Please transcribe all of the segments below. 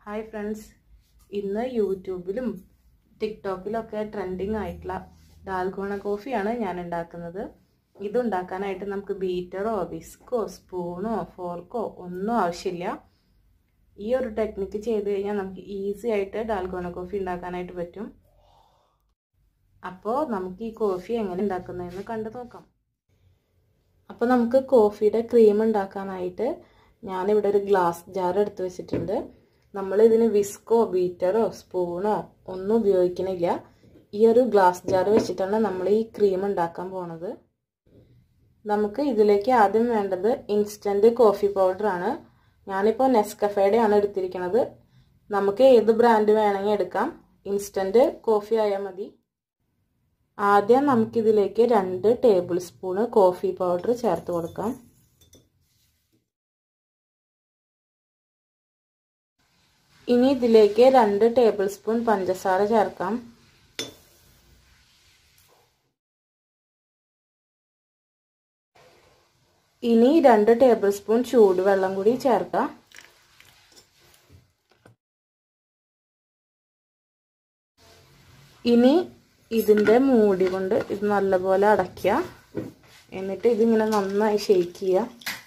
hi friends ഇന്ന് യൂട്യൂബിലും ടിക്ടോക്കിലൊക്കെ trending ആയിട്ടുള്ള ഡാൽഗോണ കോഫിയാണ് ഞാൻ ഉണ്ടാക്കുന്നത് ഇത് ഉണ്ടാക്കാനായിട്ട് നമുക്ക് ബീറ്ററോ വിസ്കോ സ്പൂണോ ഫോർക്കോ ഒന്നും ആവശ്യമില്ല ഈ ഒരു ടെക്നിക്ക് ചെയ്ത് കഴിഞ്ഞാൽ നമുക്ക് ഈസി ആയിട്ട് ഡാൽഗോണ കോഫി ഉണ്ടാക്കാനായിട്ട് പറ്റും അപ്പോൾ നമുക്ക് ഈ കോഫി എങ്ങനെ ഉണ്ടാക്കുന്നതെന്ന് കണ്ടു നോക്കാം അപ്പോൾ നമുക്ക് കോഫിയുടെ ക്രീം ഉണ്ടാക്കാനായിട്ട് ഞാനിവിടെ ഒരു ഗ്ലാസ് ജാർ എടുത്ത് വെച്ചിട്ടുണ്ട് നമ്മൾ ഇതിന് വിസ്കോ ബീറ്ററോ സ്പൂണോ ഒന്നും ഉപയോഗിക്കണില്ല ഈ ഒരു ഗ്ലാസ് ജാർ വെച്ചിട്ടാണ് നമ്മൾ ഈ ക്രീം ഉണ്ടാക്കാൻ പോണത് നമുക്ക് ഇതിലേക്ക് ആദ്യം വേണ്ടത് ഇൻസ്റ്റൻറ്റ് കോഫി പൗഡറാണ് ഞാനിപ്പോൾ നെസ്കഫയുടെ ആണ് എടുത്തിരിക്കുന്നത് നമുക്ക് ഏത് ബ്രാൻഡ് വേണമെങ്കിൽ എടുക്കാം ഇൻസ്റ്റൻറ്റ് കോഫി ആയാൽ മതി ആദ്യം നമുക്കിതിലേക്ക് രണ്ട് ടേബിൾ സ്പൂണ് കോഫി പൗഡർ ചേർത്ത് കൊടുക്കാം ഇനി ഇതിലേക്ക് രണ്ട് ടേബിൾ സ്പൂൺ പഞ്ചസാര ചേർക്കാം ഇനി രണ്ട് ടേബിൾ സ്പൂൺ ചൂടുവെള്ളം കൂടി ചേർക്കാം ഇനി ഇതിൻ്റെ മൂടി കൊണ്ട് ഇത് നല്ലപോലെ അടയ്ക്കുക എന്നിട്ട് ഇതിങ്ങനെ നന്നായി ഷെയ്ക്ക് ചെയ്യുക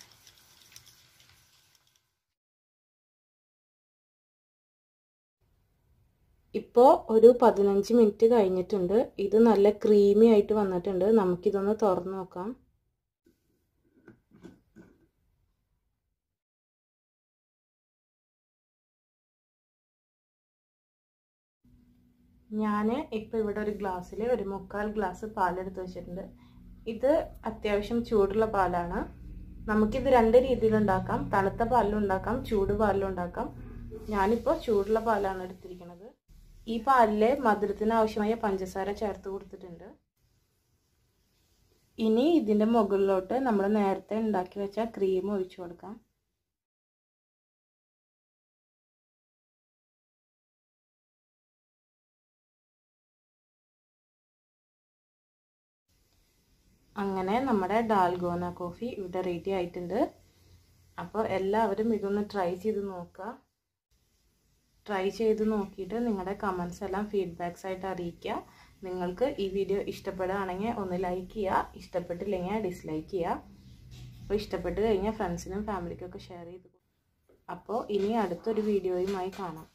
ഇപ്പോൾ ഒരു പതിനഞ്ച് മിനിറ്റ് കഴിഞ്ഞിട്ടുണ്ട് ഇത് നല്ല ക്രീമി ആയിട്ട് വന്നിട്ടുണ്ട് നമുക്കിതൊന്ന് തുറന്ന് നോക്കാം ഞാൻ ഇപ്പോൾ ഇവിടെ ഒരു ഗ്ലാസ്സിൽ ഒരു മുക്കാൽ ഗ്ലാസ് പാലെടുത്ത് വെച്ചിട്ടുണ്ട് ഇത് അത്യാവശ്യം ചൂടുള്ള പാലാണ് നമുക്കിത് രണ്ട് രീതിയിൽ ഉണ്ടാക്കാം തണുത്ത പാലിലും ഉണ്ടാക്കാം ചൂട് പാലിലും ഉണ്ടാക്കാം ഞാനിപ്പോൾ ചൂടുള്ള പാലാണ് എടുത്തിരിക്കുന്നത് ഈ പാലിൽ മധുരത്തിന് ആവശ്യമായ പഞ്ചസാര ചേർത്ത് കൊടുത്തിട്ടുണ്ട് ഇനി ഇതിൻ്റെ മുകളിലോട്ട് നമ്മൾ നേരത്തെ ഉണ്ടാക്കി വെച്ച ക്രീം ഒഴിച്ചു കൊടുക്കാം അങ്ങനെ നമ്മുടെ ഡാൽഗോന കോഫി ഇവിടെ റെഡി ആയിട്ടുണ്ട് അപ്പോൾ എല്ലാവരും ഇതൊന്ന് ട്രൈ ചെയ്ത് നോക്കുക ട്രൈ ചെയ്ത് നോക്കിയിട്ട് നിങ്ങളുടെ കമൻസ് എല്ലാം ഫീഡ്ബാക്സ് ആയിട്ട് അറിയിക്കുക നിങ്ങൾക്ക് ഈ വീഡിയോ ഇഷ്ടപ്പെടുകയാണെങ്കിൽ ഒന്ന് ലൈക്ക് ചെയ്യുക ഇഷ്ടപ്പെട്ടില്ലെങ്കിൽ ഡിസ്ലൈക്ക് ചെയ്യുക അപ്പോൾ ഇഷ്ടപ്പെട്ട് കഴിഞ്ഞാൽ ഫ്രണ്ട്സിനും ഫാമിലിക്കൊക്കെ ഷെയർ ചെയ്ത് അപ്പോൾ ഇനി അടുത്തൊരു വീഡിയോയുമായി കാണാം